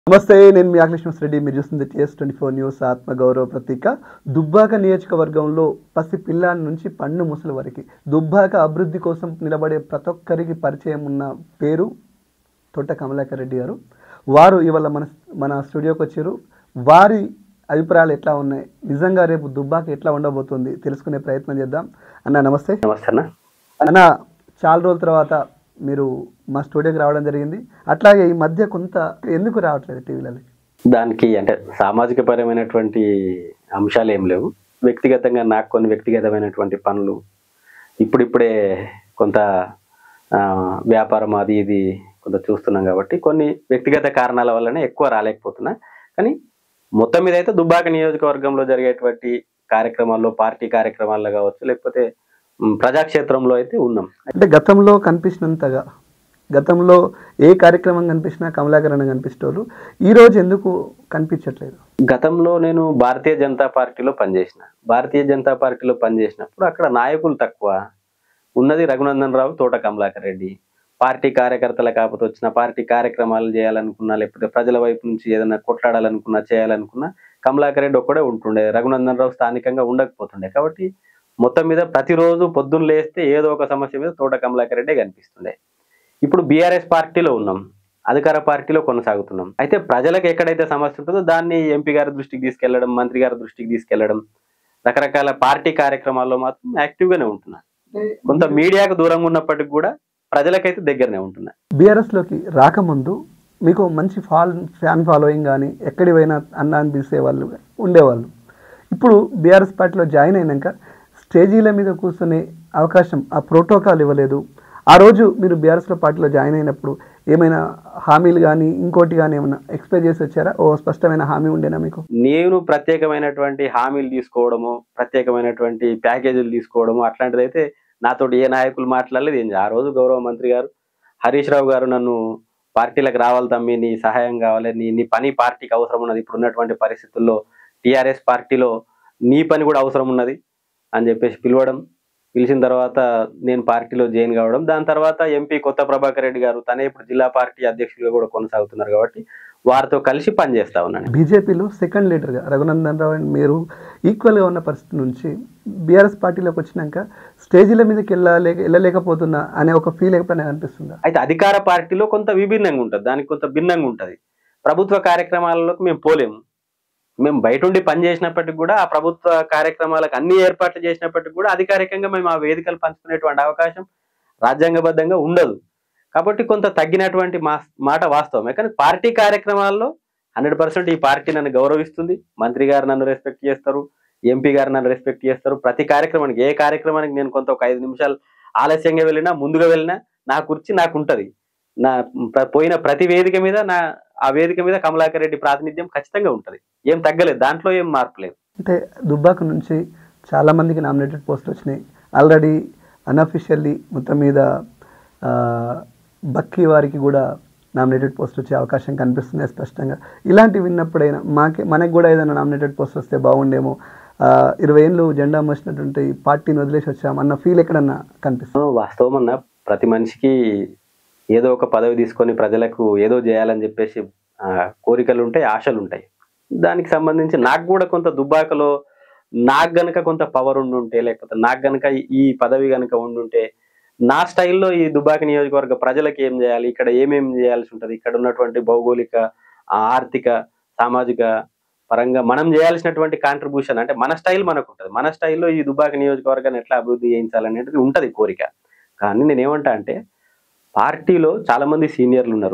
నమస్తే నేను మీ ఆకృష్ణ రెడ్డి మీరు చూస్తుంది టీఎస్ ట్వంటీ ఫోర్ న్యూస్ ఆత్మగౌరవ ప్రతీక దుబ్బాక నియోజకవర్గంలో పసి పిల్లాడి నుంచి పండు ముసలి వరకు దుబ్బాక అభివృద్ధి కోసం నిలబడే ప్రతి ఒక్కరికి పరిచయం ఉన్న పేరు తోట కమలాకర్ రెడ్డి గారు వారు ఇవాళ మన మన స్టూడియోకి వచ్చారు వారి అభిప్రాయాలు ఎట్లా ఉన్నాయి నిజంగా రేపు దుబ్బాక ఎట్లా ఉండబోతుంది తెలుసుకునే ప్రయత్నం చేద్దాం అన్న నమస్తే నమస్తే అన్న అన్న చాలా రోజుల తర్వాత మీరు మా స్టూడియోకి రావడం జరిగింది అట్లాగే ఈ మధ్య కొంత ఎందుకు రావట్లేదు టీవీలలో దానికి అంటే సామాజిక పరమైనటువంటి అంశాలు ఏం లేవు వ్యక్తిగతంగా నాకు కొన్ని వ్యక్తిగతమైనటువంటి పనులు ఇప్పుడిప్పుడే కొంత ఆ, వ్యాపారం అది ఇది కొంత చూస్తున్నాం కాబట్టి కొన్ని వ్యక్తిగత కారణాల వల్లనే ఎక్కువ రాలేకపోతున్నా కానీ మొత్తం మీద అయితే దుబ్బాక నియోజకవర్గంలో జరిగేటువంటి కార్యక్రమాల్లో పార్టీ కార్యక్రమాల్లో కావచ్చు లేకపోతే ఉమ్, ప్రజాక్షేత్రంలో అయితే ఉన్నాం అంటే గతంలో కనిపించినంతగా గతంలో ఏ కార్యక్రమం కనిపించినా కమలాకరణ కనిపించేవాళ్ళు ఈ రోజు ఎందుకు కనిపించట్లేదు గతంలో నేను భారతీయ జనతా పార్టీలో పనిచేసిన భారతీయ జనతా పార్టీలో పనిచేసినప్పుడు అక్కడ నాయకులు తక్కువ ఉన్నది రఘునందన్ రావు తోట కమలాకర్ రెడ్డి పార్టీ కార్యకర్తల కాకపోతే వచ్చిన పార్టీ కార్యక్రమాలు చేయాలనుకున్నా లేకపోతే ప్రజల వైపు నుంచి ఏదైనా కొట్లాడాలనుకున్నా చేయాలనుకున్నా కమలాకర్ రెడ్డి ఒక్కడే ఉంటుండే రఘునందన్ రావు స్థానికంగా ఉండకపోతుండే కాబట్టి మొత్తం మీద ప్రతిరోజు పొద్దున్న లేస్తే ఏదో ఒక సమస్య మీద తోట కమలాకర్ రెడ్డే కనిపిస్తుండే ఇప్పుడు బీఆర్ఎస్ పార్టీలో ఉన్నాం అధికార పార్టీలో కొనసాగుతున్నాం అయితే ప్రజలకు ఎక్కడైతే సమస్య ఉంటుందో దాన్ని ఎంపీ గారి దృష్టికి తీసుకెళ్లడం మంత్రి గారి దృష్టికి తీసుకెళ్లడం రకరకాల పార్టీ కార్యక్రమాల్లో మాత్రం యాక్టివ్ గానే ఉంటున్నా కొంత మీడియాకు దూరంగా ఉన్నప్పటికీ కూడా ప్రజలకైతే దగ్గరనే ఉంటున్నా బీఆర్ఎస్ లోకి రాకముందు మీకు మంచి ఫాల్ ఫ్యాన్ ఫాలోయింగ్ కానీ ఎక్కడి పోయినా అన్న అని పిలిచే వాళ్ళు ఉండేవాళ్ళు ఇప్పుడు బీఆర్ఎస్ పార్టీలో జాయిన్ అయినాక స్టేజీల మీద కూర్చునే అవకాశం ఆ ప్రోటోకాల్ ఇవ్వలేదు ఆ రోజు మీరు బీఆర్ఎస్లో పార్టీలో జాయిన్ అయినప్పుడు ఏమైనా హామీలు కానీ ఇంకోటి కానీ ఏమైనా ఎక్స్పెక్ట్ చేసి వచ్చారా ఓ స్పష్టమైన హామీ ఉండేనా మీకు నేను ప్రత్యేకమైనటువంటి హామీలు తీసుకోవడము ప్రత్యేకమైనటువంటి ప్యాకేజీలు తీసుకోవడము అట్లాంటిది అయితే నాతోటి ఏ నాయకులు మాట్లాడలేదు ఏం ఆ రోజు గౌరవ మంత్రి గారు హరీష్ రావు గారు నన్ను పార్టీలకు రావాలి తమ్మి నీ సహాయం కావాలి నీ నీ పని పార్టీకి అవసరం ఉన్నది ఇప్పుడు ఉన్నటువంటి పరిస్థితుల్లో టీఆర్ఎస్ పార్టీలో నీ పని కూడా అవసరం ఉన్నది అని చెప్పేసి పిలవడం పిలిచిన తర్వాత నేను పార్టీలో జాయిన్ కావడం దాని తర్వాత ఎంపీ కొత్త ప్రభాకర్ రెడ్డి గారు తనే ఇప్పుడు జిల్లా పార్టీ అధ్యక్షులుగా కూడా కొనసాగుతున్నారు కాబట్టి వారితో కలిసి పనిచేస్తా ఉన్నాను బీజేపీలో సెకండ్ లీడర్గా రఘునందన్ రావు అండ్ మీరు ఈక్వల్గా ఉన్న పరిస్థితి నుంచి బీఆర్ఎస్ పార్టీలోకి వచ్చినాక స్టేజీల మీదకి వెళ్ళలే వెళ్ళలేకపోతున్నా అనే ఒక ఫీల్ ఎప్పుడైనా అనిపిస్తుందా అయితే అధికార పార్టీలో కొంత విభిన్నంగా ఉంటుంది దానికి కొంత భిన్నంగా ఉంటుంది ప్రభుత్వ కార్యక్రమాలలోకి మేము పోలేము మేము బయట ఉండి పని చేసినప్పటికి కూడా ఆ ప్రభుత్వ కార్యక్రమాలకు అన్ని ఏర్పాట్లు చేసినప్పటికి కూడా అధికారికంగా మేము ఆ వేదికలు పంచుకునేటువంటి అవకాశం రాజ్యాంగబద్ధంగా ఉండదు కాబట్టి కొంత తగ్గినటువంటి మా మాట వాస్తవమే కానీ పార్టీ కార్యక్రమాల్లో హండ్రెడ్ పర్సెంట్ ఈ పార్టీ నన్ను గౌరవిస్తుంది మంత్రి గారు నన్ను రెస్పెక్ట్ చేస్తారు ఎంపీ గారు నన్ను రెస్పెక్ట్ చేస్తారు ప్రతి కార్యక్రమానికి ఏ కార్యక్రమానికి నేను కొంత ఒక ఐదు నిమిషాలు ఆలస్యంగా వెళ్ళినా ముందుగా వెళ్ళినా నా కుర్చీ నాకు ఉంటది నా ప్ర- పోయిన ప్రతి వేదిక మీద నా ఆ వేదిక మీద కమలాకర్ రెడ్డి ప్రాతినిధ్యం ఖచ్చితంగా ఉంటది ఏం తగ్గలేదు దాంట్లో ఏం మార్పు లేదు అంటే దుబ్బాక నుంచి చాలా మందికి నామినేటెడ్ పోస్టులు వచ్చినాయి ఆల్రెడీ అన్అఫిషియల్లీ మొత్తం మీద ఆ, బక్కీ వారికి కూడా నామినేటెడ్ పోస్ట్ వచ్చే అవకాశం కనిపిస్తుంది స్పష్టంగా ఇలాంటివి విన్నప్పుడైనా మాకే మనకి కూడా ఏదైనా నామినేటెడ్ పోస్ట్ వస్తే బాగుండేమో ఆ, ఇరవై ఏళ్ళు జెండా మోసినటువంటి పార్టీని వదిలేసి వచ్చాం అన్న ఫీల్ ఎక్కడన్నా కనిపిస్తుంది వాస్తవం అన్న ప్రతి మనిషికి ఏదో ఒక పదవి తీసుకొని ప్రజలకు ఏదో చేయాలని చెప్పేసి ఆ, కోరికలు ఉంటాయి ఆశలు ఉంటాయి దానికి సంబంధించి నాకు కూడా కొంత దుబ్బాకలో నాకు గనక కొంత పవర్ ఉండుంటే లేకపోతే నాకు గనక ఈ పదవి గనక ఉండుంటే నా స్టైల్లో ఈ దుబ్బాక నియోజకవర్గ ప్రజలకు ఏం చేయాలి ఇక్కడ ఏమేం చేయాల్సి ఉంటుంది ఇక్కడ ఉన్నటువంటి భౌగోళిక ఆ, ఆర్థిక సామాజిక పరంగా మనం చేయాల్సినటువంటి కాంట్రిబ్యూషన్ అంటే మన స్టైల్ మనకు ఉంటుంది మన స్టైల్లో ఈ దుబ్బాక నియోజకవర్గాన్ని ఎట్లా అభివృద్ధి చేయించాలనేది ఉంటది కోరిక కానీ నేను ఏమంటా అంటే పార్టీలో చాలా మంది సీనియర్లు ఉన్నారు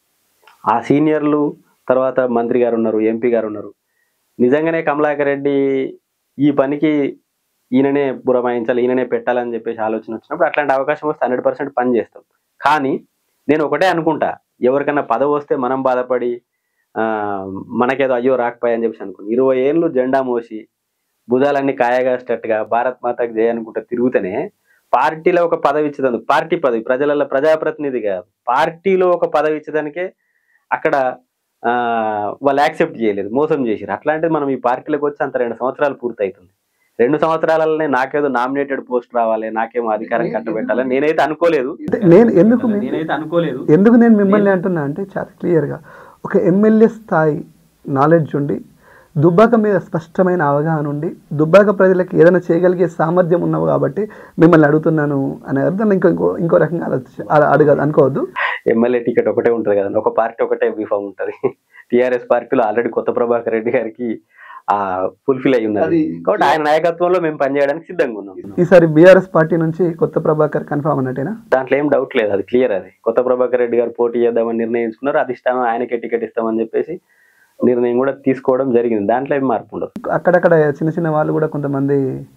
ఆ సీనియర్లు తర్వాత మంత్రి గారు ఉన్నారు ఎంపీ గారు ఉన్నారు నిజంగానే కమలాకర్ రెడ్డి ఈ పనికి ఈయననే పురమాయించాలి ఈయననే పెట్టాలని చెప్పేసి ఆలోచన వచ్చినప్పుడు అట్లాంటి అవకాశం వస్తే హండ్రెడ్ పర్సెంట్ పని చేస్తాం కానీ నేను ఒకటే అనుకుంటా ఎవరికైనా పదవి వస్తే మనం బాధపడి ఆ, మనకేదో అయ్యో రాకపోయా అని చెప్పేసి అనుకుని ఇరవై ఏళ్ళు జెండా మోసి భుజాలన్నీ కాయగాసేటట్టుగా భారత్ మాతకు జయ అనుకుంటా తిరుగుతూనే పార్టీలో ఒక పదవి ఇచ్చేదానికి పార్టీ పదవి ప్రజలలో ప్రజాప్రతినిధి కాదు పార్టీలో ఒక పదవి ఇచ్చేదానికే అక్కడ ఆ, వాళ్ళు యాక్సెప్ట్ చేయలేదు మోసం చేసిరు అట్లాంటిది మనం ఈ పార్టీలోకి వచ్చి అంత రెండు సంవత్సరాలు పూర్తవుతుంది రెండు సంవత్సరాలనే నాకేదో నామినేటెడ్ పోస్ట్ రావాలి నాకేమో అధికారం కట్టబెట్టాలని నేనైతే అనుకోలేదు అంటే నేను ఎందుకు మీ- నేనైతే అనుకోలేదు ఎందుకు నేను మిమ్మల్ని అంటున్నా అంటే చాలా క్లియర్గా ఒక ఎమ్మెల్యే స్థాయి నాలెడ్జ్ ఉండి దుబ్బాక మీద స్పష్టమైన అవగాహన ఉండి దుబ్బాక ప్రజలకు ఏదైనా చేయగలిగే సామర్థ్యం ఉన్నావు కాబట్టి మిమ్మల్ని అడుగుతున్నాను అనే అర్థం ఇంకో ఇంకో ఇంకో రకంగా ఆలోచించ అలా అడగదు అనుకోవద్దు ఎమ్మెల్యే టికెట్ ఒకటే ఉంటుంది కదండి ఒక పార్టీ ఒకటే బీఫామ్ ఉంటుంది టిఆర్ఎస్ పార్టీలో ఆల్రెడీ కొత్త ప్రభాకర్ రెడ్డి గారికి ఆ ఫుల్ఫిల్ అయి ఉన్నది అది- కాబట్టి ఆయన నాయకత్వంలో మేము పనిచేయడానికి సిద్ధంగా ఉన్నాం ఈసారి బీఆర్ఎస్ పార్టీ నుంచి కొత్త ప్రభాకర్ కన్ఫామ్ అన్నట్టేనా దాంట్లో ఏం డౌట్ లేదు అది క్లియర్ అది కొత్త ప్రభాకర్ రెడ్డి గారు పోటీ చేద్దామని నిర్ణయించుకున్నారు అధిష్టానం ఆయనకే టికెట్ ఇస్తామని చెప్పేసి నిర్ణయం కూడా తీసుకోవడం జరిగింది దాంట్లో ఏం మార్పు ఉండదు అక్కడక్కడ చిన్న చిన్న వాళ్ళు కూడా కొంతమంది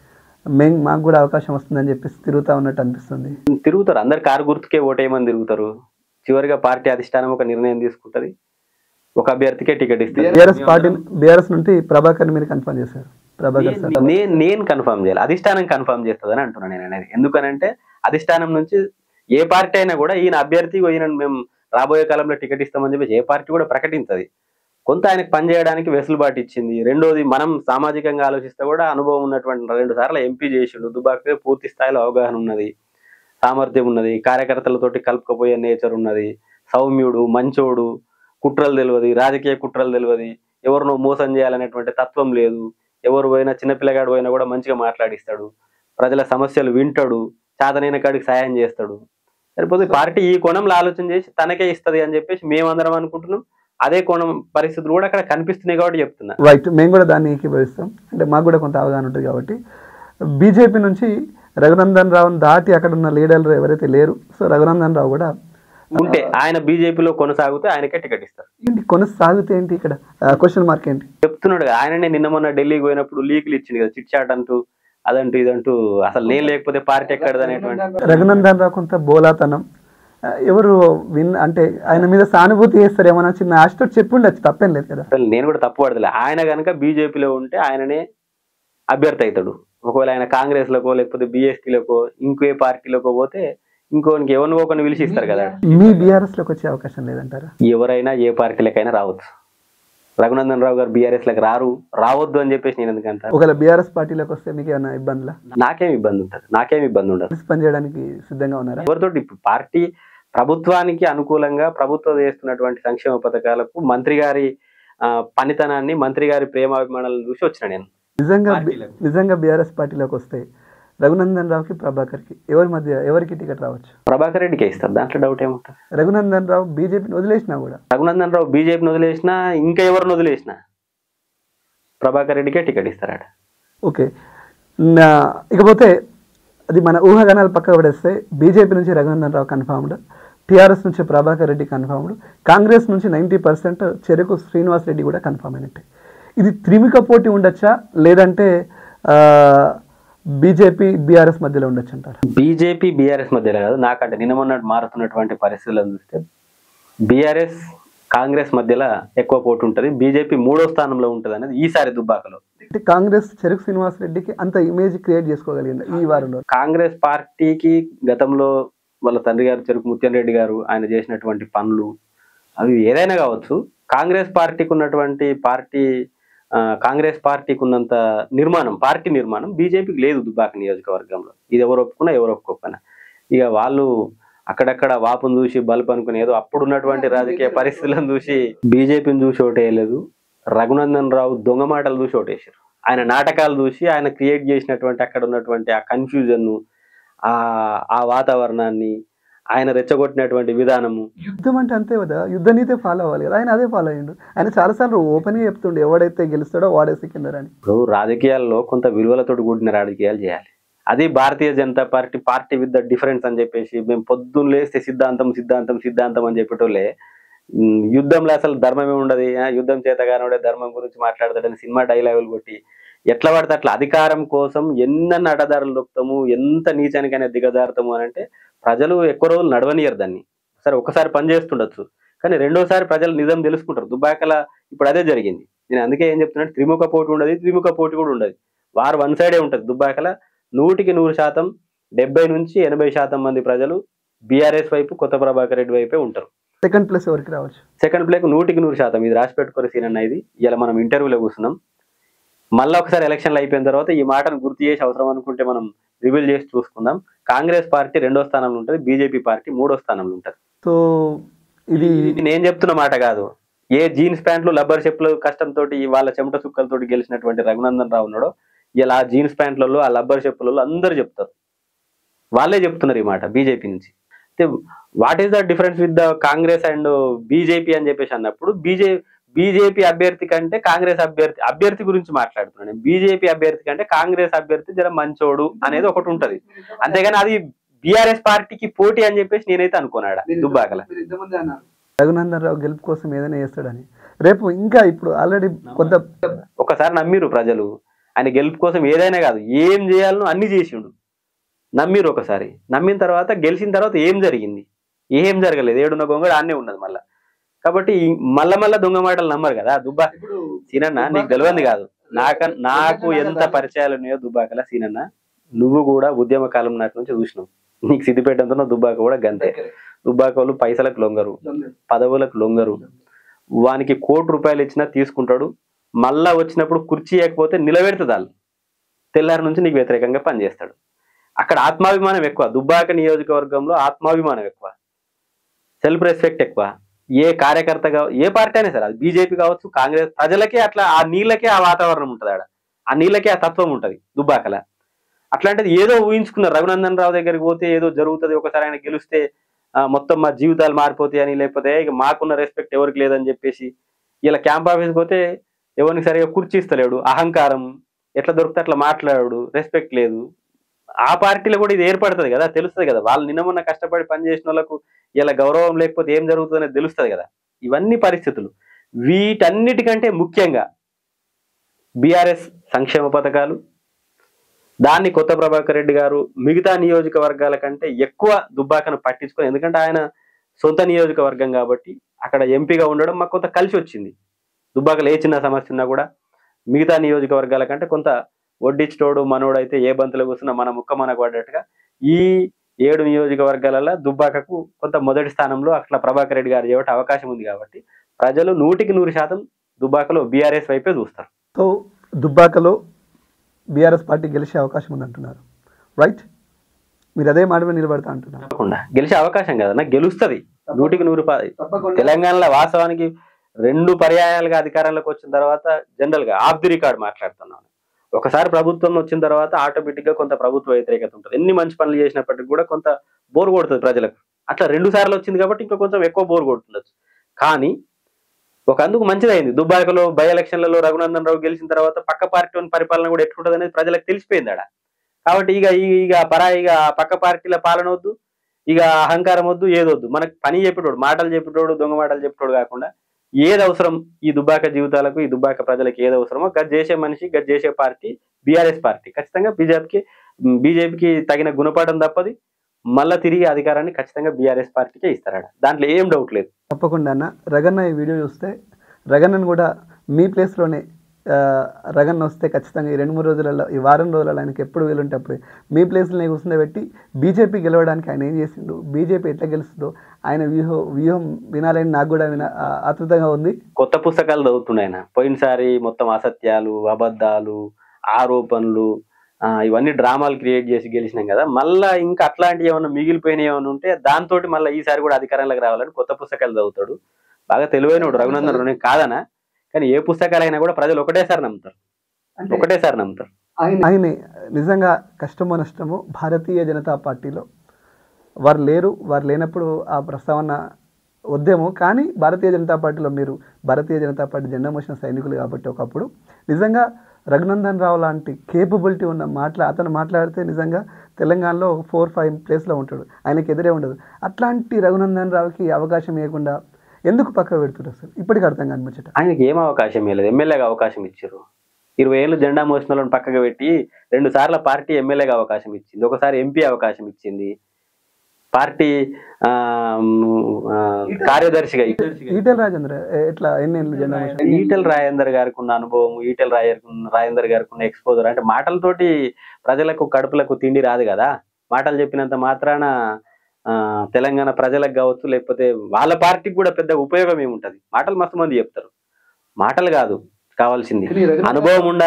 మేము మాకు కూడా అవకాశం వస్తుందని చెప్పేసి తిరుగుతా ఉన్నట్టు అనిపిస్తుంది తిరుగుతారు అందరు కారు గుర్తుకే ఓటేయమని తిరుగుతారు చివరిగా పార్టీ అధిష్టానం ఒక నిర్ణయం తీసుకుంటది ఒక అభ్యర్థికే టికెట్ ఇస్తుంది బీఆర్ఎస్ పార్టీ బీఆర్ఎస్ నుండి ప్రభాకర్ మీరు కన్ఫర్మ్ చేశారు ప్రభాకర్ సార్ నేను నేను కన్ఫర్మ్ చేయాలి అధిష్టానం కన్ఫర్మ్ చేస్తుందని అంటున్నాను నేను అనేది ఎందుకనంటే అధిష్టానం నుంచి ఏ పార్టీ అయినా కూడా ఈయన అభ్యర్థి ఈయన మేము రాబోయే కాలంలో టికెట్ ఇస్తామని చెప్పేసి ఏ పార్టీ కూడా ప్రకటించదు కొంత ఆయనకు పనిచేయడానికి వెసులుబాటు ఇచ్చింది రెండోది మనం సామాజికంగా ఆలోచిస్తే కూడా అనుభవం ఉన్నటువంటి రెండు సార్లు ఎంపీ చేసిండు దుబాకే పూర్తి స్థాయిలో అవగాహన ఉన్నది సామర్థ్యం ఉన్నది కార్యకర్తలతోటి కలుపుకపోయే నేచర్ ఉన్నది సౌమ్యుడు మంచోడు కుట్రలు తెలియదు రాజకీయ కుట్రలు తెలియదు ఎవరినో మోసం చేయాలనేటువంటి తత్వం లేదు ఎవరు పోయినా చిన్నపిల్లగాడు పోయినా కూడా మంచిగా మాట్లాడిస్తాడు ప్రజల సమస్యలు వింటాడు చాతనైన కాడికి సాయం చేస్తాడు సరిపోతే పార్టీ ఈ కోణంలో ఆలోచన చేసి తనకే ఇస్తది అని చెప్పేసి మేమందరం అనుకుంటున్నాం అదే కోణం పరిస్థితులు కూడా అక్కడ కనిపిస్తున్నాయి కాబట్టి చెప్తున్నా రైట్ మేము కూడా దాన్ని ఏకీభవిస్తాం అంటే మాకు కూడా కొంత అవగాహన ఉంటుంది కాబట్టి బీజేపీ నుంచి రఘునందన్ రావుని దాటి అక్కడ ఉన్న లీడర్లు ఎవరైతే లేరు సో రఘునందన్ రావు కూడా ఉంటే ఆయన బీజేపీలో కొనసాగితే ఆయనకే టికెట్ ఇస్తారు ఏంటి కొనసాగితే ఏంటి ఇక్కడ క్వశ్చన్ మార్క్ ఏంటి చెప్తున్నాడు కదా, ఆయననే నిన్న మొన్న ఢిల్లీకి పోయినప్పుడు లీకులు ఇచ్చింది కదా చిట్ చాట్ అంటూ అదంటూ ఇదంటూ అసలు నేను లేకపోతే పార్టీ ఎక్కడది అనేటువంటి రఘునందన్ రావు కొంత బోలాతనం ఆ, ఎవరు విన్ అంటే ఆయన మీద సానుభూతి చేస్తారేమో అని చిన్న ఆశతో చెప్పి ఉండొచ్చు తప్పేం లేదు కదా అసలు నేను కూడా తప్పు పడతలే ఆయన కనుక బీజేపీలో ఉంటే ఆయననే అభ్యర్థి అవుతాడు ఒకవేళ ఆయన కాంగ్రెస్ లోకో లేకపోతే బీఎస్పీలోకో ఇంకో ఏ పార్టీలోకో పోతే ఇంకోనికి ఎవరినో ఒకరిని పిలిచి ఇస్తారు కదా మీ బీఆర్ఎస్ లోకి వచ్చే అవకాశం లేదంటారా ఎవరైనా ఏ పార్టీలకైనా రావచ్చు రఘునందన్ రావు గారు బీఆర్ఎస్ లకు రారు రావద్దు అని చెప్పేసి నేను ఎందుకంట ఒకవేళ బీఆర్ఎస్ పార్టీలోకి వస్తే మీకు ఏమైనా ఇబ్బందులా నాకేం ఇబ్బంది ఉంటుంది నాకేం ఇబ్బంది ఉండదు కలిసి పనిచేయడానికి సిద్ధంగా ఉన్నారా ఎవరితో ఇప్పుడు పార్టీ ప్రభుత్వానికి అనుకూలంగా ప్రభుత్వం చేస్తున్నటువంటి సంక్షేమ పథకాలకు మంత్రి గారి ఆ, పనితనాన్ని మంత్రి గారి ప్రేమాభిమానాలను చూసి వచ్చిన నేను నిజంగా బి- పార్టీలకు. నిజంగా బీఆర్ఎస్ పార్టీలోకి వస్తే రఘునందన్ రావుకి ప్రభాకర్కి ఎవరి మధ్య ఎవరికి టికెట్ రావచ్చు ప్రభాకర్ రెడ్డికే ఇస్తారు దాంట్లో డౌట్ ఏముంటుంది రఘునందన్ రావు బీజేపీని వదిలేసినా కూడా రఘునందన్ రావు బీజేపీని వదిలేసినా ఇంకా ఎవరిని వదిలేసినా ప్రభాకర్ రెడ్డికే టికెట్ ఇస్తారట ఓకే నా ఇకపోతే అది మన ఊహాగానాలు పక్కకు పడేస్తే బీజేపీ నుంచి రఘునందన్ రావు కన్ఫర్మ్డ్ టీఆర్ఎస్ నుంచి ప్రభాకర్ రెడ్డి కన్ఫర్మ్డ్ కాంగ్రెస్ నుంచి నైంటీ పర్సెంట్ చెరుకు శ్రీనివాస్ రెడ్డి కూడా కన్ఫర్మ్ అయినట్టే ఇది త్రిముఖ పోటీ ఉండొచ్చా లేదంటే బీజేపీ బీఆర్ఎస్ మధ్యలో ఉండొచ్చు అంటారు బీజేపీ బీఆర్ఎస్ మధ్యలో కాదు నాకంటే నిన్న మొన్న మారుతున్నటువంటి పరిస్థితులను చూస్తే బీఆర్ఎస్ కాంగ్రెస్ మధ్యలో ఎక్కువ పోటీ ఉంటుంది బీజేపీ మూడో స్థానంలో ఉంటుంది అనేది ఈసారి దుబ్బాకలో అంటే కాంగ్రెస్ చెరుకు శ్రీనివాస్ రెడ్డికి అంత ఇమేజ్ క్రియేట్ చేసుకోగలిగింది ఈ వారంలో కాంగ్రెస్ పార్టీకి గతంలో వాళ్ళ తండ్రి గారు చెరుకు ముత్యం రెడ్డి గారు ఆయన చేసినటువంటి పనులు అవి ఏదైనా కావచ్చు కాంగ్రెస్ పార్టీకి ఉన్నటువంటి పార్టీ ఆ, కాంగ్రెస్ పార్టీకి ఉన్నంత నిర్మాణం పార్టీ నిర్మాణం బీజేపీకి లేదు దుబ్బాక నియోజకవర్గంలో ఇది ఎవరు ఒప్పుకున్నా ఎవరు ఒప్పుకోకపోయినా ఇక వాళ్ళు అక్కడక్కడ వాపును చూసి బల్బ్ అనుకుని ఏదో అప్పుడు ఉన్నటువంటి రాజకీయ పరిస్థితులను చూసి బీజేపీని చూసి ఓటేయలేదు రఘునందన్ రావు దొంగ మాటలు చూసి ఓటేసారు ఆయన నాటకాలు చూసి ఆయన క్రియేట్ చేసినటువంటి అక్కడ ఉన్నటువంటి ఆ కన్ఫ్యూజన్ ఆ ఆ వాతావరణాన్ని ఆయన రెచ్చగొట్టినటువంటి విధానము యుద్ధం అంటే అంతే కదా యుద్ధ నీతే ఫాలో అవ్వాలి కదా ఆయన అదే ఫాలో అయ్యిండు ఆయన చాలాసార్లు ఓపెన్గా చెప్తుండే ఎవడైతే గెలుస్తాడో వాడే సికిందర్ అని ఇప్పుడు రాజకీయాల్లో కొంత విలువలతో కూడిన రాజకీయాలు చేయాలి అది Bharatiya Janata party party with the difference అని చెప్పేసి మేము పొద్దున్న లేస్తే సిద్ధాంతం సిద్ధాంతం సిద్ధాంతం అని చెప్పేటోళ్ళే ఉమ్, యుద్ధంలో అసలు ధర్మమే ఉండదు ఆ, యుద్ధం చేతగానే ధర్మం గురించి మాట్లాడతాడని సినిమా డైలాగులు కొట్టి ఎట్లా పడితే అట్లా అధికారం కోసం ఎన్న అడ్డదారులు దొక్కుతాము ఎంత నీచానికైనా దిగజారుతాము అని అంటే ప్రజలు ఎక్కువ రోజులు నడవనియరు దాన్ని సరే ఒకసారి పని చేస్తుండొచ్చు కానీ రెండోసారి ప్రజలు నిజం తెలుసుకుంటారు దుబాకల ఇప్పుడు అదే జరిగింది నేను అందుకే ఏం చెప్తున్నాను త్రిముఖ పోటీ ఉండదు త్రిముఖ పోటీ కూడా ఉండదు వారు వన్ సైడే ఉంటుంది దుబ్బాకల నూటికి నూరు శాతం డెబ్బై నుంచి ఎనభై శాతం మంది ప్రజలు బీఆర్ఎస్ వైపు కొత్త ప్రభాకర్ రెడ్డి వైపే ఉంటారు సెకండ్ ప్లేస్ ఎవరికి రావచ్చు సెకండ్ ప్లేక్ నూటికి నూరు శాతం ఇది రాసి పెట్టుకునే సీన్ అన్న ఇది ఇలా మనం ఇంటర్వ్యూలో కూర్చున్నాం మళ్ళీ ఒకసారి ఎలక్షన్లు అయిపోయిన తర్వాత ఈ మాటను గుర్తు చేసి అవసరం అనుకుంటే మనం రివీల్ చేసి చూసుకుందాం కాంగ్రెస్ పార్టీ రెండో స్థానంలో ఉంటుంది బీజేపీ పార్టీ మూడో స్థానంలో ఉంటుంది సో ఇది ఇది నేను చెప్తున్న మాట కాదు ఏ జీన్స్ ప్యాంట్లు లబ్బర్ చెప్పులు కష్టంతో వాళ్ళ చెమట సుక్కలతో గెలిచినటువంటి రఘునందన్ రావు ఉన్నాడో ఇలా ఆ జీన్స్ ప్యాంట్లలో ఆ లబ్బర్ చెప్పులలో అందరూ చెప్తారు వాళ్ళే చెప్తున్నారు ఈ మాట బీజేపీ నుంచి అయితే what is the difference with the Congress and BJP అని చెప్పేసి అన్నప్పుడు బీజే బీజేపీ అభ్యర్థి కంటే కాంగ్రెస్ అభ్యర్థి అభ్యర్థి గురించి మాట్లాడుతున్నాను బీజేపీ అభ్యర్థి కంటే కాంగ్రెస్ అభ్యర్థి జర మంచోడు అనేది ఒకటి ఉంటది అంతేగాని అది బీఆర్ఎస్ పార్టీకి పోటీ అని చెప్పేసి నేనైతే అనుకున్నాడా దుబ్బాకల రఘునందన్ రావు గెలుపు కోసం ఏదైనా చేస్తాడని రేపు ఇంకా ఇప్పుడు ఆల్రెడీ కొంత ఒకసారి నమ్మిరు ప్రజలు ఆయన గెలుపు కోసం ఏదైనా కాదు ఏం చేయాలనో అన్ని చేసిండు నమ్మిరు ఒకసారి నమ్మిన తర్వాత గెలిచిన తర్వాత ఏం జరిగింది ఏం జరగలేదు ఏడున్న గొంగడు ఆన్నే ఉన్నది మళ్ళా కాబట్టి ఈ మళ్ళా మళ్ళా దొంగ మాటలు నమ్మరు కదా దుబ్బా సీనన్న నీకు తెలియంది కాదు నాక నాకు ఎంత పరిచయాలు ఉన్నాయో దుబ్బాకల సీనన్న నువ్వు కూడా ఉద్యమ కాలం నాటి నుంచి చూసినావు నీకు సిద్దిపేటంతో దుబ్బాక కూడా గంతే దుబ్బాక వాళ్ళు పైసలకు లొంగరు పదవులకు లొంగరు వానికి కోటి రూపాయలు ఇచ్చినా తీసుకుంటాడు మళ్ళా వచ్చినప్పుడు కుర్చీ ఇవ్వకపోతే నిలబెడుతుంది వాళ్ళు తెల్లారి నుంచి నీకు వ్యతిరేకంగా పనిచేస్తాడు అక్కడ ఆత్మాభిమానం ఎక్కువ దుబ్బాక నియోజకవర్గంలో ఆత్మాభిమానం ఎక్కువ సెల్ఫ్ రెస్పెక్ట్ ఎక్కువ ఏ కార్యకర్త కావ ఏ పార్టీ అయినా సరే అది బీజేపీ కావచ్చు కాంగ్రెస్ ప్రజలకే అట్లా ఆ నీళ్ళకే ఆ వాతావరణం ఉంటుంది ఆడ ఆ నీళ్ళకే ఆ తత్వం ఉంటుంది దుబ్బాకల అట్లాంటిది ఏదో ఊహించుకున్నారు రఘునందన్ రావు దగ్గరికి పోతే ఏదో జరుగుతుంది ఒకసారి ఆయన గెలిస్తే ఆ, మొత్తం మా జీవితాలు మారిపోతాయి అని లేకపోతే ఇక మాకున్న రెస్పెక్ట్ ఎవరికి లేదని చెప్పేసి ఇలా క్యాంప్ ఆఫీస్కి పోతే ఎవరికి సరిగా కుర్చీస్తలేడు అహంకారం ఎట్లా దొరికితే అట్లా మాట్లాడాడు రెస్పెక్ట్ లేదు ఆ పార్టీలో కూడా ఇది ఏర్పడుతుంది కదా తెలుస్తుంది కదా వాళ్ళు నిన్న మొన్న కష్టపడి పనిచేసిన వాళ్ళకు ఇలా గౌరవం లేకపోతే ఏం జరుగుతుంది అనేది తెలుస్తుంది కదా ఇవన్నీ పరిస్థితులు వీటన్నిటికంటే ముఖ్యంగా బీఆర్ఎస్ సంక్షేమ పథకాలు దాన్ని కొత్త ప్రభాకర్ రెడ్డి గారు మిగతా నియోజకవర్గాల కంటే ఎక్కువ దుబ్బాకను పట్టించుకొని ఎందుకంటే ఆయన సొంత నియోజకవర్గం కాబట్టి అక్కడ ఎంపీగా ఉండడం మాకు కొంత కలిసి వచ్చింది దుబ్బాకలో ఏ చిన్న సమస్య ఉన్నా కూడా మిగతా నియోజకవర్గాల కంటే కొంత వడ్డిచ్చోడు మనోడు అయితే ఏ బంతులు కూర్చున్నా మన ముక్క మనకు పడ్డట్టుగా ఈ ఏడు నియోజకవర్గాలలో దుబ్బాకకు కొంత మొదటి స్థానంలో అట్లా ప్రభాకర్ రెడ్డి గారు చేయబట్టి అవకాశం ఉంది కాబట్టి ప్రజలు నూటికి నూరు శాతం దుబ్బాకలో బీఆర్ఎస్ వైపే చూస్తారు సో దుబ్బాకలో బీఆర్ఎస్ పార్టీ గెలిచే అవకాశం ఉందంటున్నారు రైట్ మీరు అదే మాట మీద నిలబడతా అంటున్నారు తప్పకుండా గెలిచే అవకాశం కదన్నా గెలుస్తుంది నూటికి నూరు పా- తెలంగాణలో వాస్తవానికి రెండు పర్యాయాలుగా అధికారంలోకి వచ్చిన తర్వాత జనరల్ గా ఆఫ్ ది రికార్డ్ మాట్లాడుతున్నాను ఒకసారి ప్రభుత్వం వచ్చిన తర్వాత ఆటోమేటిక్ గా కొంత ప్రభుత్వ వ్యతిరేకత ఉంటుంది ఎన్ని మంచి పనులు చేసినప్పటికీ కూడా కొంత బోర్ కొడుతుంది ప్రజలకు అట్లా రెండు సార్లు వచ్చింది కాబట్టి ఇంకా కొంచెం ఎక్కువ బోర్ కొడుతుండొచ్చు కానీ ఒక అందుకు మంచిదైంది దుబ్బాకలో బై ఎలక్షన్లలో రఘునందన్ రావు గెలిచిన తర్వాత పక్క పార్టీ పరిపాలన కూడా ఎట్లుంటది అనేది ప్రజలకు తెలిసిపోయింది ఆడ కాబట్టి ఇక ఈ- ఇక పరాయిగా పక్క పార్టీల పాలన వద్దు ఇక అహంకారం వద్దు ఏదొద్దు మనకు పని చెప్పేటోడు మాటలు చెప్పేటోడు దొంగ మాటలు చెప్పేటోడు కాకుండా ఏది అవసరం ఈ దుబ్బాక జీవితాలకు ఈ దుబ్బాక ప్రజలకు ఏది అవసరమో గది చేసే మనిషి గది చేసే పార్టీ బీఆర్ఎస్ పార్టీ ఖచ్చితంగా బీజేపీకి బీజేపీకి తగిన గుణపాఠం తప్పది మళ్ళా తిరిగి అధికారాన్ని ఖచ్చితంగా బీఆర్ఎస్ పార్టీకే ఇస్తారట దాంట్లో ఏం డౌట్ లేదు తప్పకుండా అన్న రగన్న ఈ వీడియో చూస్తే రగన్నను కూడా మీ ప్లేస్లోనే ఆ, రగన్న వస్తే ఖచ్చితంగా ఈ రెండు మూడు రోజులలో ఈ వారం రోజులలో ఆయనకి ఎప్పుడు వీలుంటే అప్పుడు మీ ప్లేస్లో కూర్చుండబెట్టి బీజేపీ గెలవడానికి ఆయన ఏం చేసిండు బీజేపీ ఎట్లా గెలుస్తుందో ఆయన వ్యూహం వ్యూహం వినాలని నాకు కూడా విన ఆ, ఆతృతంగా ఉంది కొత్త పుస్తకాలు చదువుతున్నాయి ఆయన పోయినసారి మొత్తం అసత్యాలు అబద్ధాలు ఆరోపణలు ఆ, ఇవన్నీ డ్రామాలు క్రియేట్ చేసి గెలిచినాం కదా మళ్ళా ఇంకా అట్లాంటివి ఏమైనా మిగిలిపోయినాయి ఏమైనా ఉంటే దాంతో మళ్ళీ ఈసారి కూడా అధికారంలోకి రావాలని కొత్త పుస్తకాలు చదువుతాడు బాగా తెలివైనడు రఘునందన్ రావు. నేను కాదనా కానీ ఏ పుస్తకాలైనా కూడా ప్రజలు ఒకటేసారి నమ్ముతారు ఒకటేసారి నమ్ముతారు ఆయన నిజంగా కష్టమో నష్టమో భారతీయ జనతా పార్టీలో వారు లేరు వారు లేనప్పుడు ఆ ప్రస్తావన వద్దేమో కానీ భారతీయ జనతా పార్టీలో మీరు భారతీయ జనతా పార్టీ జెండా మోసిన సైనికులు కాబట్టి ఒకప్పుడు నిజంగా రఘునందన్ రావు లాంటి కేపబిలిటీ ఉన్న మాట్లా అతను మాట్లాడితే నిజంగా తెలంగాణలో ఫోర్ ఫైవ్ ప్లేస్లో ఉంటాడు ఆయనకి ఎదురే ఉండదు అట్లాంటి రఘునందన్ రావుకి అవకాశం ఇవ్వకుండా ఎందుకు పక్క పెడుతున్నారు అసలు ఇప్పటికి అర్థం కాని ముచ్చట ఆయనకి ఏం అవకాశం ఇవ్వలేదు ఎమ్మెల్యేగా అవకాశం ఇచ్చారు ఇరవై ఏళ్ళు జెండా మోసిన వాళ్ళని పక్కకు పెట్టి రెండు సార్లు పార్టీ ఎమ్మెల్యేగా అవకాశం ఇచ్చింది ఒకసారి ఎంపీ అవకాశం ఇచ్చింది పార్టీ ఆ, ఆ, కార్యదర్శిగా ఈటెల రాజేంద్ర ఎ- ఎట్లా ఎన్ని ఏళ్ళు జెండా మోసిన ఈటెల్ రాజేందర్ గారికి ఉన్న అనుభవం ఈటెల్ రాజర్ రాజేందర్ గారికి ఉన్న ఎక్స్పోజర్ అంటే మాటలతోటి ప్రజలకు కడుపులకు తిండి రాదు కదా మాటలు చెప్పినంత మాత్రాన ఆ, తెలంగాణ ప్రజలకు కావచ్చు లేకపోతే వాళ్ళ పార్టీకి కూడా పెద్ద ఉపయోగం ఏముంటది మాటలు మస్తు మంది చెప్తారు మాటలు కాదు కావాల్సింది అనుభవం ఉండాలి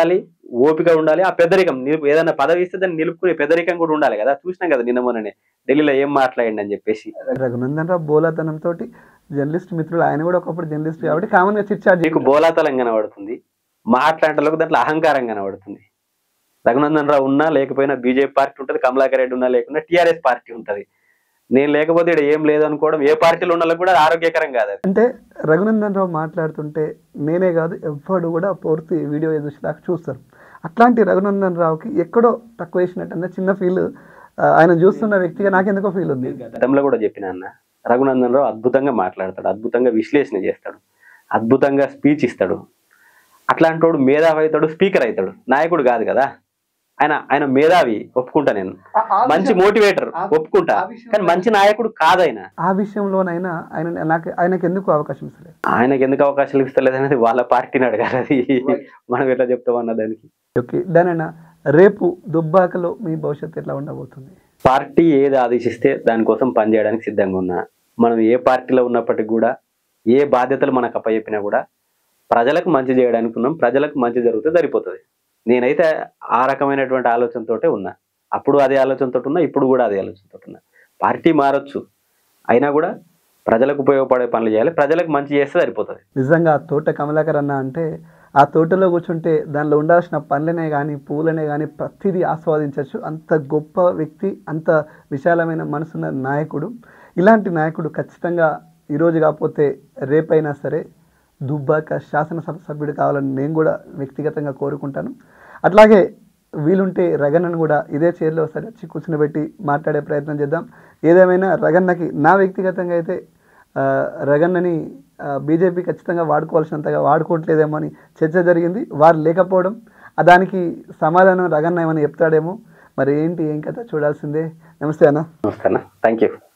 ఓపిక ఉండాలి ఆ పెద్దరికం నిలుపు ఏదైనా పదవి ఇస్తే దాన్ని నిలుపుకునే పెద్దరికం కూడా ఉండాలి కదా చూసినాం కదా నిన్న మొన్ననే ఢిల్లీలో ఏం మాట్లాడండి అని చెప్పేసి రఘునందన్ రావు బోలాతనం తోటి జర్నలిస్ట్ మిత్రులు ఆయన కూడా ఒకప్పుడు జర్నలిస్ట్ కాబట్టి కామన్ గా చిట్ చాట్ నీకు బోలాతలం కనబడుతుంది మాట్లాడటంలోకి దాంట్లో అహంకారం కనబడుతుంది రఘునందన్ రావు ఉన్నా లేకపోయినా బీజేపీ పార్టీ ఉంటుంది కమలాకర్ రెడ్డి ఉన్నా లేకున్నా టీఆర్ఎస్ పార్టీ ఉంటది నేను లేకపోతే ఇక్కడ ఏం లేదు అనుకోవడం ఏ పార్టీలో ఉన్న కూడా ఆరోగ్యకరం కాదు అది అంటే రఘునందన్ రావు మాట్లాడుతుంటే నేనే కాదు ఎవ్వడు కూడా పూర్తి వీడియో చూసేదాకా చూస్తారు అట్లాంటి రఘునందన్ రావుకి ఎక్కడో తక్కువ వేసినట్టు అన్న చిన్న ఫీల్ ఆయన చూస్తున్న వ్యక్తిగా నాకెందుకో ఫీల్ ఉంది గతంలో కూడా చెప్పిన అన్న రఘునందన్ రావు అద్భుతంగా మాట్లాడతాడు అద్భుతంగా విశ్లేషణ చేస్తాడు అద్భుతంగా స్పీచ్ ఇస్తాడు అట్లాంటి వాడు మేధావి అవుతాడు స్పీకర్ అవుతాడు నాయకుడు కాదు కదా ఆయన ఆయన మేధావి ఒప్పుకుంటా నేను మంచి మోటివేటర్ ఒప్పుకుంటా కానీ మంచి నాయకుడు కాదు ఆయన ఆ విషయంలోనైనా ఆయన నాకు ఆయనకు ఎందుకు అవకాశం ఇస్తలేదు ఆయనకి ఎందుకు అవకాశాలు ఇస్తలేదు అనేది వాళ్ళ పార్టీని అడగాలి అది మనం ఎట్లా చెప్తాం అన్న దానికి ఓకే దానైనా రేపు దుబ్బాకలో మీ భవిష్యత్తు ఎట్లా ఉండబోతుంది పార్టీ ఏది ఆదేశిస్తే దానికోసం పనిచేయడానికి సిద్ధంగా ఉన్నా మనం ఏ పార్టీలో ఉన్నప్పటికీ కూడా ఏ బాధ్యతలు మనకు అప్పచెప్పినా కూడా ప్రజలకు మంచి చేయడానికి ఉన్నాం ప్రజలకు మంచి జరిగితే సరిపోతుంది నేనైతే ఆ రకమైనటువంటి ఆలోచనతోటే ఉన్నా అప్పుడు అదే ఆలోచనతో ఉన్నా ఇప్పుడు కూడా అదే ఆలోచనతో ఉన్నా పార్టీ మారొచ్చు అయినా కూడా ప్రజలకు ఉపయోగపడే పనులు చేయాలి ప్రజలకు మంచి చేస్తే సరిపోతుంది నిజంగా ఆ తోట కమలాకర్ అన్న అంటే ఆ తోటలో కూర్చుంటే దానిలో ఉండాల్సిన పండ్లనే కానీ పూలనే కానీ ప్రతిదీ ఆస్వాదించవచ్చు అంత గొప్ప వ్యక్తి అంత విశాలమైన మనసున్న నాయకుడు ఇలాంటి నాయకుడు ఖచ్చితంగా ఈరోజు కాకపోతే రేపైనా సరే దుబ్బాక శాసనసభ సభ్యుడు కావాలని నేను కూడా వ్యక్తిగతంగా కోరుకుంటాను అట్లాగే వీలుంటే రగన్నను కూడా ఇదే చైర్లో ఒకసారి వచ్చి కూర్చునిబెట్టి మాట్లాడే ప్రయత్నం చేద్దాం ఏదేమైనా రగన్నకి నా వ్యక్తిగతంగా అయితే ఆ, రగన్నని ఆ, బీజేపీ ఖచ్చితంగా వాడుకోవాల్సినంతగా వాడుకోవట్లేదేమో అని చర్చ జరిగింది వారు లేకపోవడం ఆ దానికి సమాధానం రగన్న ఏమని చెప్తాడేమో మరి ఏంటి ఏం కథ చూడాల్సిందే నమస్తే అన్న నమస్తే అన్న థ్యాంక్ యూ